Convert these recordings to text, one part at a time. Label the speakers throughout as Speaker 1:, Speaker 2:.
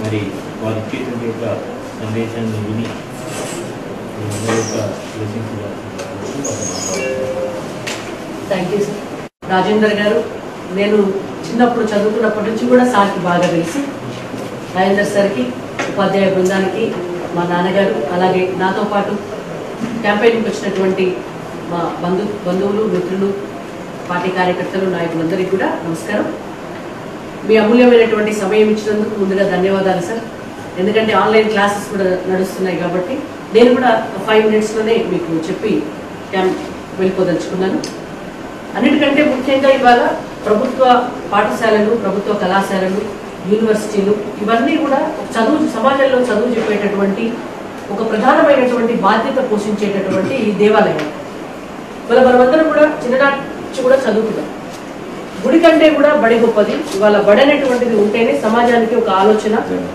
Speaker 1: మరి వారి ఇచ్చేటువంటి యొక్క సందేశాన్ని విని మీ అందరి యొక్క blessings
Speaker 2: thank you sir Rajender గారు నేను చిన్నప్పుడు చదువుకున్నప్పటి నుంచి కూడా సార్కి బాగా తెలుసు రాజేందర్ సార్కి ఉపాధ్యాయ బృందానికి మా నాన్నగారు అలాగే నాతో పాటు క్యాంపెయిన్కి వచ్చినటువంటి మా బంధు బంధువులు మిత్రులు పార్టీ కార్యకర్తలు నాయకులందరికీ కూడా నమస్కారం మీ అమూల్యమైనటువంటి సమయం ఇచ్చినందుకు ముందుగా ధన్యవాదాలు సార్ ఎందుకంటే ఆన్లైన్ క్లాసెస్ కూడా నడుస్తున్నాయి కాబట్టి నేను కూడా ఫైవ్ మినిట్స్లోనే మీకు చెప్పి క్యాంప్ వెళ్ళిపోదలుచుకున్నాను అన్నిటికంటే ముఖ్యంగా ఇవాళ ప్రభుత్వ పాఠశాలలు ప్రభుత్వ కళాశాలలు యూనివర్సిటీలు ఇవన్నీ కూడా చదువు సమాజంలో చదువు చెప్పేటటువంటి ఒక ప్రధానమైనటువంటి బాధ్యత పోషించేటటువంటి ఈ దేవాలయం ఇవాళ మనమందరం కూడా చిన్ననాటి నుంచి కూడా చదువుతున్నాం గుడి కంటే కూడా బడి గొప్పది ఇవాళ బడి అనేటువంటిది ఉంటేనే సమాజానికి ఒక ఆలోచన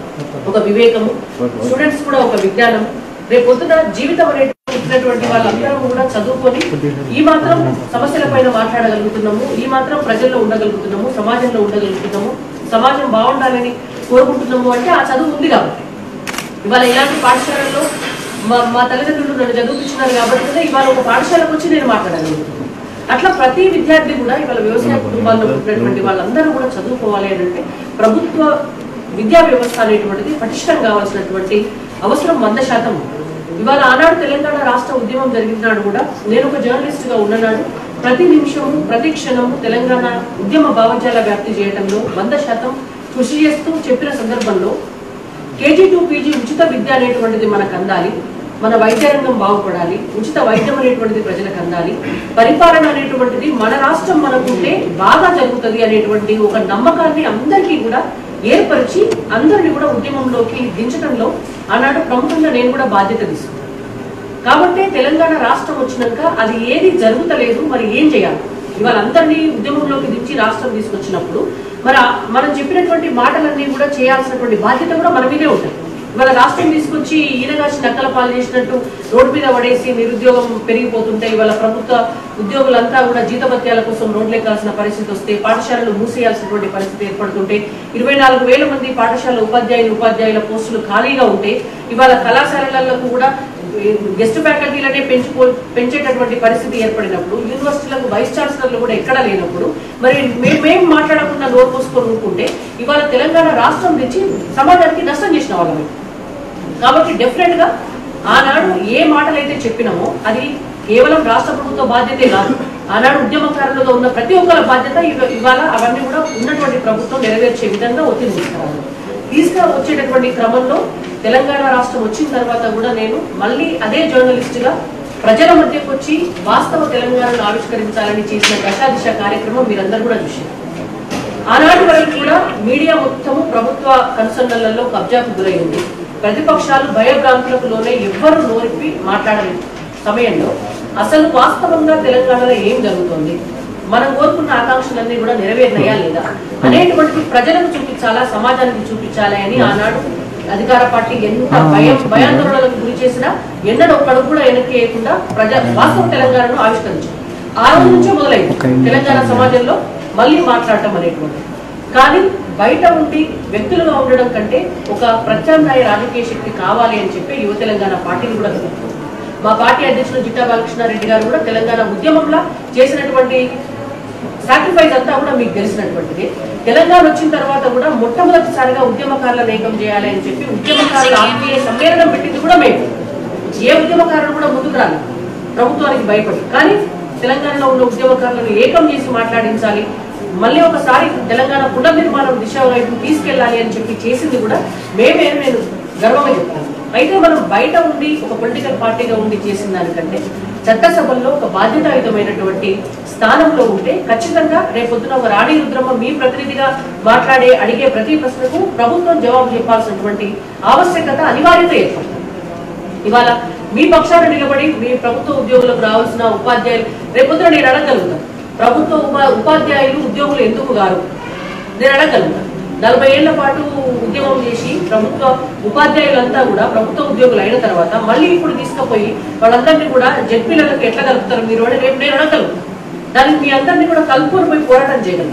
Speaker 2: ఒక వివేకము స్టూడెంట్స్ కూడా ఒక విజ్ఞానం రేపు పొద్దున జీవితం అనేటువంటి వాళ్ళందరం కూడా చదువుకొని ఈ మాత్రం సమస్యల పైన మాట్లాడగలుగుతున్నాము ఈ మాత్రం ప్రజల్లో ఉండగలుగుతున్నాము సమాజంలో ఉండగలుగుతున్నాము సమాజం బాగుండాలని కోరుకుంటున్నాము అంటే ఆ చదువు ఉంది కాబట్టి ఇవాళ ఇలాంటి పాఠశాలల్లో మా మా తల్లిదండ్రులు నన్ను చదువుకుంటున్నారు కాబట్టి కదా ఇవాళ ఒక పాఠశాలకు వచ్చి నేను మాట్లాడగలుగుతున్నాను అట్లా ప్రతి విద్యార్థి కూడా ఇవాళ వ్యవసాయ కుటుంబాల్లో పుట్టినటువంటి వాళ్ళందరూ కూడా చదువుకోవాలి అని అంటే ప్రభుత్వ విద్యా వ్యవస్థ అనేటువంటిది పటిష్టం కావాల్సినటువంటి అవసరం వంద శాతం ఉంది. ఇవాళ ఆనాడు తెలంగాణ రాష్ట్ర ఉద్యమం జరిగిన నాడు కూడా నేను ఒక జర్నలిస్ట్ గా ఉన్ననాడు ప్రతి నిమిషము ప్రతి క్షణము తెలంగాణ ఉద్యమ భావజాల వ్యాప్తి చేయడంలో వంద శాతం కృషి చేస్తూ చెప్పిన సందర్భంలో కేజీ టు పీజీ ఉచిత విద్య అనేటువంటిది మనకు అందాలి మన వైద్య రంగం బాగుపడాలి ఉచిత వైద్యం అనేటువంటిది ప్రజలకు అందాలి పరిపాలన అనేటువంటిది మన రాష్ట్రం మనకుంటే బాగా జరుగుతుంది అనేటువంటి ఒక నమ్మకాన్ని అందరికీ కూడా ఏర్పరిచి అందరినీ కూడా ఉద్యమంలోకి దించడంలో ఆనాడు ప్రముఖంగా నేను కూడా బాధ్యత తీసుకున్నాను కాబట్టి తెలంగాణ రాష్ట్రం వచ్చినాక అది ఏది జరుగుతలేదు మరి ఏం చేయాలి ఇవాళ అందరినీ ఉద్యమంలోకి దించి రాష్ట్రం తీసుకొచ్చినప్పుడు మరి ఆ- మనం చెప్పినటువంటి మాటలన్నీ కూడా చేయాల్సినటువంటి బాధ్యత కూడా మన మీదే ఉంటుంది ఇవాళ రాష్ట్రం తీసుకొచ్చి ఈయనగాచి నక్కల పాలు చేసినట్టు రోడ్డు మీద పడేసి నిరుద్యోగం పెరిగిపోతుంటే ఇవాళ ప్రభుత్వ ఉద్యోగులంతా కూడా జీతభత్యాల కోసం రోడ్లెక్కాల్సిన పరిస్థితి వస్తే పాఠశాలలు మూసేయాల్సినటువంటి పరిస్థితి ఏర్పడుతుంటే ఇరవై నాలుగు వేల మంది పాఠశాల ఉపాధ్యాయులు ఉపాధ్యాయుల పోస్టులు ఖాళీగా ఉంటే ఇవాళ కళాశాలలకు కూడా గెస్ట్ ఫ్యాకల్టీలనే పెంచుకో పెంచేటటువంటి పరిస్థితి ఏర్పడినప్పుడు యూనివర్సిటీలకు వైస్ ఛాన్సలర్లు కూడా ఎక్కడ లేనప్పుడు మరి మేము మేము మాట్లాడకుండా నోరు పోసుకొని ఊరుకుంటే ఇవాళ తెలంగాణ రాష్ట్రం నుంచి సమాజానికి నష్టం చేసిన వాళ్ళమే కాబట్టి డెఫినెట్ గా ఆనాడు ఏ మాటలైతే చెప్పినామో అది కేవలం రాష్ట్ర ప్రభుత్వ బాధ్యతే కాదు ఆనాడు ఉద్యమకారులుగా ఉన్న ప్రతి ఒక్కరి బాధ్యత ఇవ- ఇవాళ అవన్నీ కూడా ఉన్నటువంటి ప్రభుత్వం నెరవేర్చే విధంగా ఒత్తిడి తీసుకురావాలి తీసుకురా వచ్చేటటువంటి క్రమంలో తెలంగాణ రాష్ట్రం వచ్చిన తర్వాత కూడా నేను మళ్ళీ అదే జర్నలిస్ట్ గా ప్రజల మధ్యకు వచ్చి వాస్తవ తెలంగాణను ఆవిష్కరించాలని చేసిన దశాదిశ కార్యక్రమం మీరందరూ కూడా చూశారు ఆనాటి వరకు కూడా మీడియా మొత్తము ప్రభుత్వ కన్సర్న్లలో కబ్జాకు గురైంది ప్రతిపక్షాలు భయభ్రాంతులకు లోనే ఎవ్వరూ నోరిపి మాట్లాడలేదు సమయంలో అసలు వాస్తవంగా తెలంగాణలో ఏం జరుగుతోంది మనం కోరుకున్న ఆకాంక్షలన్నీ కూడా నెరవేరినాయా లేదా అనేటువంటిది ప్రజలకు చూపించాలా సమాజానికి చూపించాలా అని ఆనాడు అధికార పార్టీ ఎంత భయం భయాందోళనలకు గురి చేసినా ఎన్నడూ ఒక్కడు కూడా వెనక్కి వేయకుండా ప్రజా వాస్తవ తెలంగాణను ఆవిష్కరించారు ఆ రోజు నుంచే మొదలైంది తెలంగాణ సమాజంలో మళ్ళీ మాట్లాడటం అనేటువంటిది కానీ బయట ఉండి వ్యక్తులుగా ఉండడం కంటే ఒక ప్రత్యామ్నాయ రాజకీయ శక్తి కావాలి అని చెప్పి యువ తెలంగాణ పార్టీని కూడా కలుపుతుంది మా పార్టీ అధ్యక్షులు జిట్టా బాలకృష్ణారెడ్డి గారు కూడా తెలంగాణ ఉద్యమంలో చేసినటువంటి సాక్రిఫైస్ అంతా కూడా మీకు తెలిసినటువంటిది తెలంగాణ వచ్చిన తర్వాత కూడా మొట్టమొదటిసారిగా ఉద్యమకారుల ఏకం చేయాలి అని చెప్పి ఉద్యమకారుల ఆత్మీయ సమ్మేళనం పెట్టింది కూడా మేము ఏ ఉద్యమకారులు కూడా ముందుకు రాలి ప్రభుత్వానికి భయపడి కానీ తెలంగాణలో ఉన్న ఉద్యమకారులను ఏకం చేసి మాట్లాడించాలి మళ్ళీ ఒకసారి తెలంగాణ పునర్నిర్మాణం దిశ వైపు తీసుకెళ్ళాలి అని చెప్పి చేసింది కూడా మేమే నేను గర్వంగా చెప్తాను అయితే మనం బయట ఉండి ఒక పొలిటికల్ పార్టీగా ఉండి చేసిన దానికంటే చట్టసభల్లో ఒక బాధ్యతాయుతమైనటువంటి స్థానంలో ఉంటే ఖచ్చితంగా రేపొద్దున ఒక రాణి రుద్రమ్మ మీ ప్రతినిధిగా మాట్లాడే అడిగే ప్రతి ప్రశ్నకు ప్రభుత్వం జవాబు చెప్పాల్సినటువంటి ఆవశ్యకత అనివార్యత ఏర్పడుతుంది ఇవాళ మీ పక్షాన నిలబడి మీ ప్రభుత్వ ఉద్యోగులకు రావాల్సిన ఉపాధ్యాయులు రేపొద్దున నేను అడగలుగుతాను ప్రభుత్వ ఉపా- ఉపాధ్యాయులు ఉద్యోగులు ఎందుకు గారు నేను అడగలుగుతాను నలభై ఏళ్ల పాటు ఉద్యమం చేసి ప్రభుత్వ ఉపాధ్యాయులంతా కూడా ప్రభుత్వ ఉద్యోగులు అయిన తర్వాత మళ్ళీ ఇప్పుడు తీసుకుపోయి వాళ్ళందరినీ కూడా జడ్పీలకు ఎట్లా కలుపుతారు మీరు అని రేపు నేను అడగలుగుతాను దానికి మీ అందరినీ కూడా కలుపుకొని పోయి పోరాటం చేయగలుగుతాను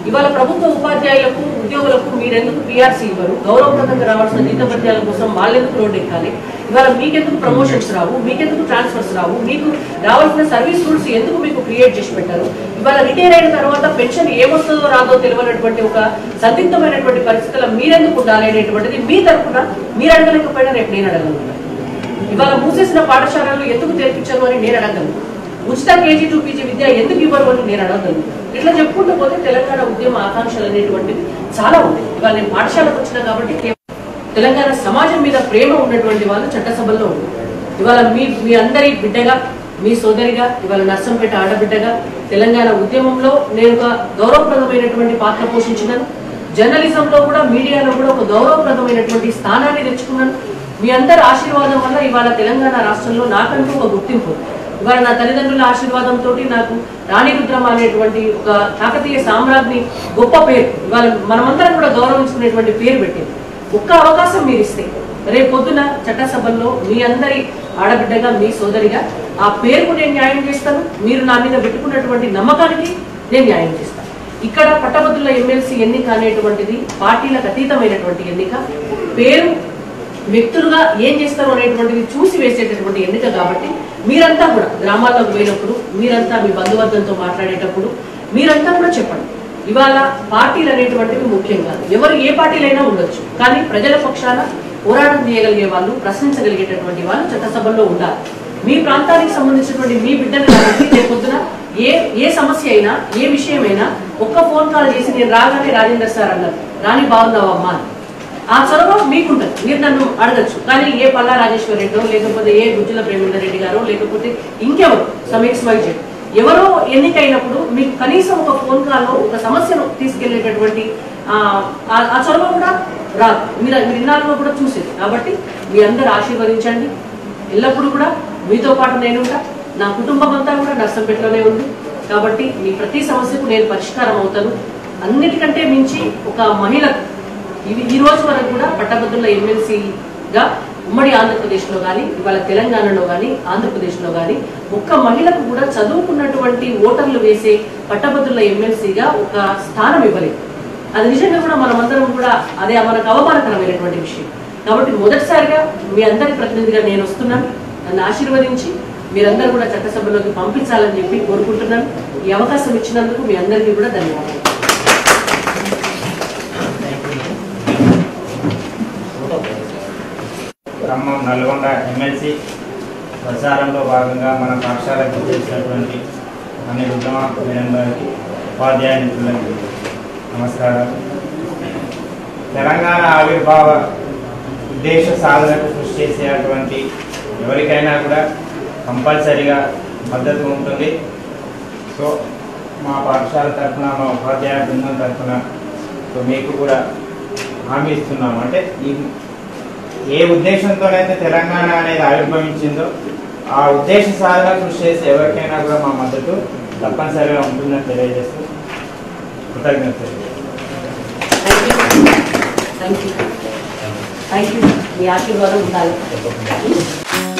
Speaker 2: ఇవాళ ప్రభుత్వ ఉపాధ్యాయులకు ఉద్యోగులకు మీరెందుకు పిఆర్సీ ఇవ్వరు గౌరవప్రదంగా రావాల్సిన జీతభత్యాల కోసం వాళ్ళెందుకు రోడ్డు ఎక్కాలి ఇవాళ మీకెందుకు ప్రమోషన్స్ రావు మీకెందుకు ట్రాన్స్ఫర్స్ రావు మీకు రావాల్సిన సర్వీస్ రూల్స్ ఎందుకు మీకు క్రియేట్ చేసి పెట్టారు ఇవాళ రిటైర్ అయిన తర్వాత పెన్షన్ ఏమొస్తుందో రాదో తెలియనటువంటి ఒక సందిగ్ధమైనటువంటి పరిస్థితుల్లో మీరెందుకు ఉండాలి అనేటువంటిది మీ తరఫున మీరు అడగలేకపోయినా రేపు నేను అడగలుగుతాను ఇవాళ మూసేసిన పాఠశాలలు ఎందుకు తెరిపించరు అని నేను అడగలను ఉచిత కేజీ టు పీజీ విద్య ఎందుకు ఇవ్వరు అని నేను అడగలను ఇట్లా చెప్పుకుంటూ పోతే తెలంగాణ ఉద్యమ ఆకాంక్షలు అనేటువంటివి చాలా ఉన్నాయి ఇవాళ నేను పాఠశాలకు వచ్చిన కాబట్టి కేవలం తెలంగాణ సమాజం మీద ప్రేమ ఉన్నటువంటి వాళ్ళు చట్టసభల్లో ఉన్నారు ఇవాళ మీ మీ అందరి బిడ్డగా మీ సోదరిగా ఇవాళ నర్సంపేట ఆడబిడ్డగా తెలంగాణ ఉద్యమంలో నేను ఒక గౌరవప్రదమైనటువంటి పాత్ర పోషించినాను జర్నలిజంలో కూడా మీడియాలో కూడా ఒక గౌరవప్రదమైనటువంటి స్థానాన్ని తెచ్చుకున్నాను మీ అందరి ఆశీర్వాదం వల్ల ఇవాళ తెలంగాణ రాష్ట్రంలో నాకంటూ ఒక గుర్తింపు ఉంది. ఇవాళ నా తల్లిదండ్రుల ఆశీర్వాదంతో నాకు రాణి రుద్రమ అనేటువంటి ఒక కాకతీయ సామ్రాజ్ఞి గొప్ప పేరు ఇవాళ మనమందరం కూడా గౌరవించుకునేటువంటి పేరు పెట్టింది ఒక్క అవకాశం మీరు ఇస్తే రేపు పొద్దున చట్టసభల్లో మీ అందరి ఆడబిడ్డగా మీ సోదరిగా ఆ పేరుకు నేను న్యాయం చేస్తాను మీరు నా మీద పెట్టుకున్నటువంటి నమ్మకానికి నేను న్యాయం చేస్తాను ఇక్కడ పట్టభద్రుల ఎమ్మెల్సీ ఎన్నిక అనేటువంటిది పార్టీలకు అతీతమైనటువంటి ఎన్నిక పేరు వ్యక్తులుగా ఏం చేస్తారు అనేటువంటిది చూసి వేసేటటువంటి ఎన్నిక కాబట్టి మీరంతా కూడా గ్రామాల్లోకి పోయినప్పుడు మీరంతా మీ బంధువర్గంతో మాట్లాడేటప్పుడు మీరంతా కూడా చెప్పండి ఇవాళ పార్టీలు అనేటువంటివి ముఖ్యం కాదు ఎవరు ఏ పార్టీలైనా ఉండొచ్చు కానీ ప్రజల పక్షాన పోరాటం చేయగలిగే వాళ్ళు ప్రశ్నించగలిగేటటువంటి వాళ్ళు చట్టసభల్లో ఉండాలి మీ ప్రాంతానికి సంబంధించినటువంటి మీ బిడ్డలు కాబట్టి రేపు పొద్దున ఏ ఏ సమస్య అయినా ఏ విషయమైనా ఒక్క ఫోన్ కాల్ చేసి నేను రాగానే రాజేందర్ సార్ అన్నారు రాని బాగున్నావమ్మా అని ఆ చొరవ మీకుంటుంది మీరు నన్ను అడగచ్చు కానీ ఏ పల్లా రాజేశ్వర రెడ్డో లేకపోతే ఏ గుజ్జుల ప్రేమేందర్ రెడ్డి గారో లేకపోతే ఇంకెవరు సమీక్స్ వైద్యుడు ఎవరో ఎన్నికైనప్పుడు మీకు కనీసం ఒక ఫోన్ కాల్లో ఒక సమస్యను తీసుకెళ్లేటటువంటి ఆ ఆ- ఆ చొరవ కూడా రాదు మీరు మీరు ఇన్నాళ్ళలో కూడా చూసేది కాబట్టి మీ అందరు ఆశీర్వదించండి ఎల్లప్పుడూ కూడా మీతో పాటు నేనుంటా నా కుటుంబం అంతా కూడా నర్సంపేటలోనే ఉంది కాబట్టి మీ ప్రతి సమస్యకు నేను పరిష్కారం అవుతాను అన్నిటికంటే మించి ఒక మహిళకు ఇవి ఈ రోజు వరకు కూడా పట్టభద్రుల ఎమ్మెల్సీగా ఉమ్మడి ఆంధ్రప్రదేశ్లో కానీ ఇవాళ తెలంగాణలో కానీ ఆంధ్రప్రదేశ్లో కానీ ఒక్క మహిళకు కూడా చదువుకున్నటువంటి ఓటర్లు వేసే పట్టభద్రుల ఎమ్మెల్సీగా ఒక స్థానం ఇవ్వలేదు అది నిజంగా కూడా మనమందరం కూడా అదే మనకు అవమానకరమైనటువంటి విషయం కాబట్టి మొదటిసారిగా మీ అందరి ప్రతినిధిగా నేను వస్తున్నాను నన్ను ఆశీర్వదించి మీరందరూ కూడా చట్టసభలోకి పంపించాలని చెప్పి కోరుకుంటున్నాను ఈ అవకాశం ఇచ్చినందుకు మీ అందరికీ కూడా ధన్యవాదాలు
Speaker 3: ఖమ్మం నల్గొండ ఎమ్మెల్సీ ప్రచారంలో భాగంగా మన పాఠశాలకు చేసినటువంటి అన్ని ఉద్యమ మేడం గారికి ఉపాధ్యాయ మిత్రులకి నమస్కారాలు తెలంగాణ ఆవిర్భావ ఉద్దేశ సాధనకు కృషి చేసేటువంటి ఎవరికైనా కూడా కంపల్సరిగా మద్దతు ఉంటుంది సో మా పాఠశాల తరఫున మా ఉపాధ్యాయ బృందం తరఫున సో మీకు కూడా హామీ ఇస్తున్నాము అంటే ఈ ఏ ఉద్దేశంతోనైతే తెలంగాణ అనేది ఆవిర్భవించిందో ఆ ఉద్దేశ సాధన కృషి చేసి ఎవరికైనా కూడా మా మద్దతు తప్పనిసరిగా ఉంటుందని తెలియజేస్తూ కృతజ్ఞత
Speaker 2: thank you thank you thank you మీ ఆశీర్వాదం ఉండాలి
Speaker 1: తప్పకుండా